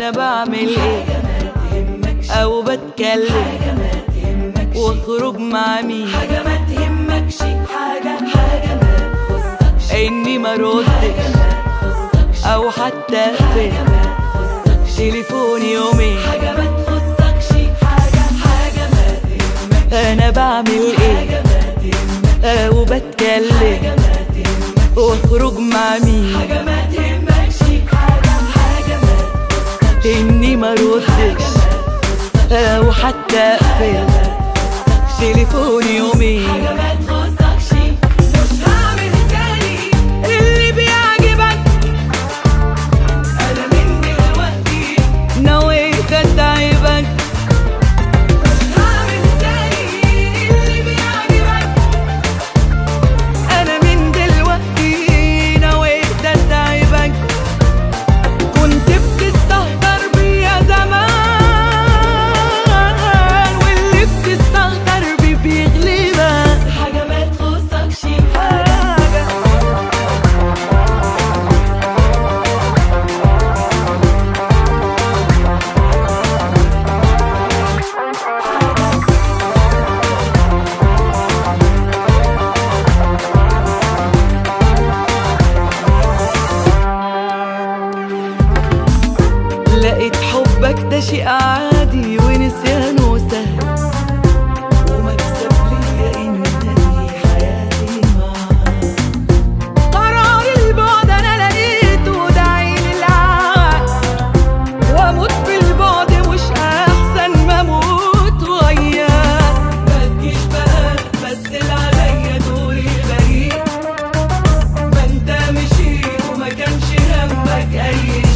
انا بعمل ايه او بتكلم واخرج مع مين حاجة ما تهمكش حاجة حاجة ما تخصكش اني ما ردش تخصكش او حتى اقفل ما تخصكش تليفوني يومين حاجة ما تخصكش حاجة حاجة ما تهمكش انا بعمل ايه حاجة ما تهمكش او بتكلم حاجة ما تهمكش واخرج مع مين حاجة ما تهمكش حاجة حاجة ما تخصكش اني ما ردش او حتى اقفل تليفوني يومين حاجة ما تخصكش مش هعمل تاني اللي بيعجبك أنا من دلوقتي نويت اتعبك مش هعمل تاني اللي بيعجبك انا من دلوقتي نويت اتعبك كنت بتستهتر بيا زمان واللي بتستهتر بيه بيغلبك حاجة ما تخصكش حاجة لقيت حبك ده شيء عادي ونسيانه سهل ومكسب ليا انني حياتي معاك قرار البعد انا لقيته ده عين العقل واموت بالبعد مش احسن ما اموت وياك ما تجيش بقى مثل عليا دوري بريء ما انت مشيت وما كانش همك اي